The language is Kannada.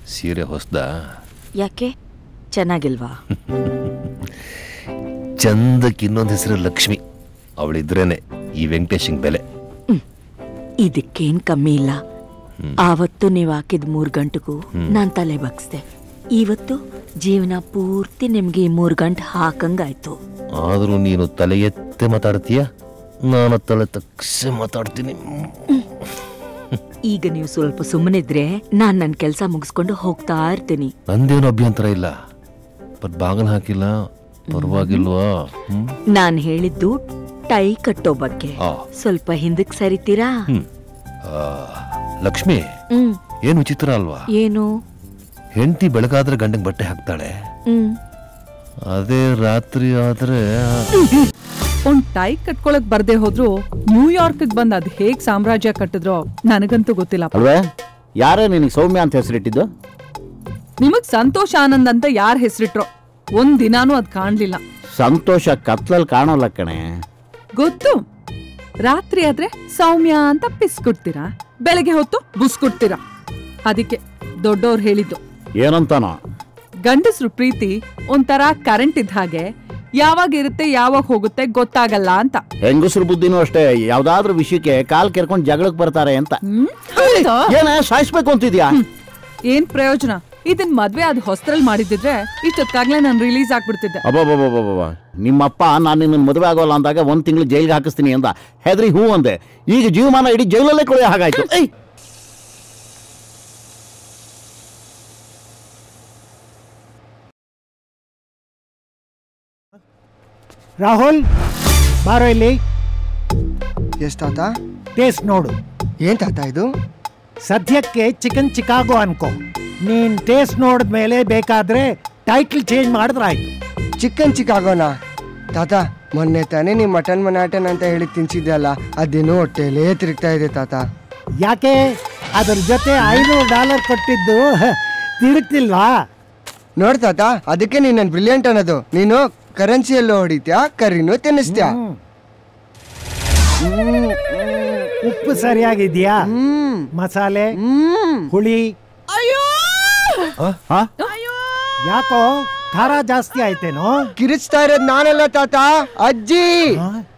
ಸೀರೆ ಹೊಸ್ದಾ ಯಾಕೆ ಚೆನ್ನಾಗಿಲ್ವಾ ಚಂದಕ್ಕೆ ಇನ್ನೊಂದು ಹೆಸರು ಲಕ್ಷ್ಮಿ ಅವಳಿದ್ರೇನೆ ಈ ವೆಂಕಟೇಶಂಗ್ ಬೆಲೆ ಇದಕ್ಕೇನ್ ಕಮ್ಮಿ ಇಲ್ಲ ಆವತ್ತು ನೀವು ಹಾಕಿದ ಮೂರ್ ಗಂಟೆಗೂ ನಾನ್ ತಲೆ ಬಗ್ಸ್ದೆ ಇವತ್ತು ಜೀವನ ಪೂರ್ತಿ ನಿಮ್ಗೆ ಈ ಮೂರ್ ಗಂಟೆ ಹಾಕಂಗಾಯ್ತು ಆದರೂ ನೀನು ತಲೆ ಎತ್ತೆ ಮಾತಾಡ್ತೀಯ ನಾನು ತಲೆ ತಕ್ಷ ಮಾತಾಡ್ತೀನಿ ಈಗ ನೀವು ಸ್ವಲ್ಪ ಸುಮ್ಮನಿದ್ರೆ ನಾನ್ ನನ್ ಕೆಲ್ಸ ಮುಗಿಸ್ಕೊಂಡು ಹೋಗ್ತಾ ಇರ್ತೀನಿ ನಂದೇನು ಅಭ್ಯಂತರ ಇಲ್ಲ ಬಟ್ ಬಾಗಿಲು ಹಾಕಿಲ್ಲ ಪರವಾಗಿಲ್ವಾ ಹ್ಮ್ ನಾನ್ ಹೇಳಿದ್ದು ಟೈ ಕಟ್ಟೋ ಬಗ್ಗೆ ಆ. ಸ್ವಲ್ಪ ಹಿಂದಕ್ ಸರಿತೀರಾ ಹ್ಮ್ ಆ, ಲಕ್ಷ್ಮಿ ಹ್ಮ್ ಏನು ವಿಚಿತ್ರ ಅಲ್ವಾ ಏನು ಹೆಂಡತಿ ಬೆಳಗಾದ್ರೆ ಗಂಡಂಗೆ ಬಟ್ಟೆ ಹಾಕ್ತಾಳೆ ಹ್ಮ್ ಅದೇ ರಾತ್ರಿ ಆದ್ರೆ ಒಂದ್ ಟೈ ಕಟ್ಕೊಳಕ್ ಬರ್ದೇ ಹೋದ್ರು ನ್ಯೂಯಾರ್ಕ್ ಬಂದ್ ಅದ್ ಹೇಗ್ ಸಾಮ್ರಾಜ್ಯ ಕಟ್ಟಿದ್ರೋ ನನಗಂತೂ ಗೊತ್ತಿಲ್ಲ ಅಲ್ವೇ ಯಾರೇ ನಿನಗೆ ಸೌಮ್ಯ ಅಂತ ಹೆಸರಿಟ್ಟಿದ್ದು ನಿಮಗ್ ಸಂತೋಷ್ ಆನಂದ್ ಅಂತ ಯಾರ್ ಹೆಸರಿಟ್ರೋ ಒಂದ್ ದಿನಾನೂ ಅದ್ ಕಾಣ್ಲಿಲ್ಲ ಸಂತೋಷ ಕತ್ಲಲ್ಲಿ ಕಾಣೋಲ್ಲ ಕಣೆ ಗೊತ್ತು ರಾತ್ರಿ ಆದ್ರೆ ಸೌಮ್ಯ ಅಂತ ಪಿಸ್ಕೊಡ್ತೀರಾ ಬೆಳಗ್ಗೆ ಹೊತ್ತು ಬುಸ್ಕೊಡ್ತೀರಾ ಅದಕ್ಕೆ ದೊಡ್ಡವ್ರು ಹೇಳಿದ್ದು ಏನಂತಾನೋ ಗಂಡಸ್ರು ಪ್ರೀತಿ ಒಂಥರ ಕರೆಂಟ್ ಇದ್ದ ಹಾಗೆ ಯಾವಾಗ ಇರುತ್ತೆ ಯಾವಾಗ ಹೋಗುತ್ತೆ ಗೊತ್ತಾಗಲ್ಲ ಅಂತ ಹೆಂಗಸ್ರ ಬುದ್ಧಿನೂ ಅಷ್ಟೇ ಯಾವ್ದಾದ್ರೂ ವಿಷಯಕ್ಕೆ ಕಾಲ್ ಕೆರ್ಕೊಂಡು ಜಗಳಕ್ಕೆ ಬರ್ತಾರೆ ಅಂತ ಹ್ಮ್? ಹೌದಾ? ಏನೇ ಸಾಯಿಸ್ಬೇಕು ಅಂತಿದ್ಯಾ ಏನ್ ಪ್ರಯೋಜನ ಇದನ್ ಮದ್ವೆ ಅದ್ ಹೊಸ್ತ್ರಲ್ಲಿ ಮಾಡಿದ್ರೆ ಇಷ್ಟೊತ್ತಾಗ್ಲೇ ನಾನು ರಿಲೀಸ್ ಆಗ್ಬಿಡ್ತಿದ್ದೆ ಅಬ್ಬಬ್ಬಬ್ಬಬ್ಬ ನಿಮ್ಮಪ್ಪ ನಾನು ನಿನ್ನ ಮದುವೆ ಆಗೋಲ್ಲ ಅಂದಾಗ ಒಂದ್ ತಿಂಗಳು ಜೈಲ್ಗೆ ಹಾಕಿಸ್ತೀನಿ ಅಂದ ಹೆದ್ರಿ ಹೂ ಅಂದೆ ಈಗ ಜೀವಮಾನ ಇಡೀ ಜೈಲಲ್ಲೇ ಕೊಳೆಯೋ ಹಾಗಾಯ್ತು ಏಯ್ ರಾಹುಲ್ ಬಾರೋ ಇಲ್ಲಿ ಎಸ್ ತಾತ ಟೇಸ್ಟ್ ನೋಡು ಏನ್ ತಾತ ಇದು ಸದ್ಯಕ್ಕೆ ಚಿಕನ್ ಚಿಕಾಗೋ ಅನ್ಕೋ ನೀನ್ ಟೇಸ್ಟ್ ನೋಡಿದ್ಮೇಲೆ ಬೇಕಾದ್ರೆ ಟೈಟ್ಲ್ ಚೇಂಜ್ ಮಾಡಿದ್ರಾಯ್ತು ಚಿಕನ್ ಚಿಕಾಗೋನಾ ತಾತ ಮೊನ್ನೆ ತಾನೇ ನೀವು ಮಟನ್ ಮನಾಟನ್ ಅಂತ ಹೇಳಿ ತಿನ್ಸಿದ್ದೆ ಅಲ್ಲ ಅದೇನೋ ಹೊಟ್ಟೆಲೇ ತಿರುಗ್ತಾ ಇದೆ ತಾತ ಯಾಕೆ ಅದ್ರ ಜೊತೆ ಐನೂರು ಡಾಲರ್ ಕೊಟ್ಟಿದ್ದು ತಿರುಗ್ತಿಲ್ವಾ ನೋಡ್ ತಾತ ಅದಕ್ಕೆ ನೀನ್ ನನ್ ಬ್ರಿಲಿಯಂಟ್ ಅನ್ನೋದು ನೀನು ಕರೆನ್ಸಿಯಲ್ಲೂ ಹೊಡಿತ್ಯಾ ಕರಿನೂ ತಿನ್ನಿಸ್ತ್ಯಾ ಹ್ಮ್. ಉಪ್ಪು ಸರಿಯಾಗಿದ್ಯಾ ಹ್ಮ್ ಮಸಾಲೆ ಹ್ಮ್ ಹುಳಿ ಹಾ ಯಾಕೋ ಖಾರ ಜಾಸ್ತಿ ಆಯ್ತೇನೋ ಕಿರಿಚ್ತಾ ಇರೋದ್ ನಾನಲ್ಲ ತಾತ ಅಜ್ಜಿ ಆ?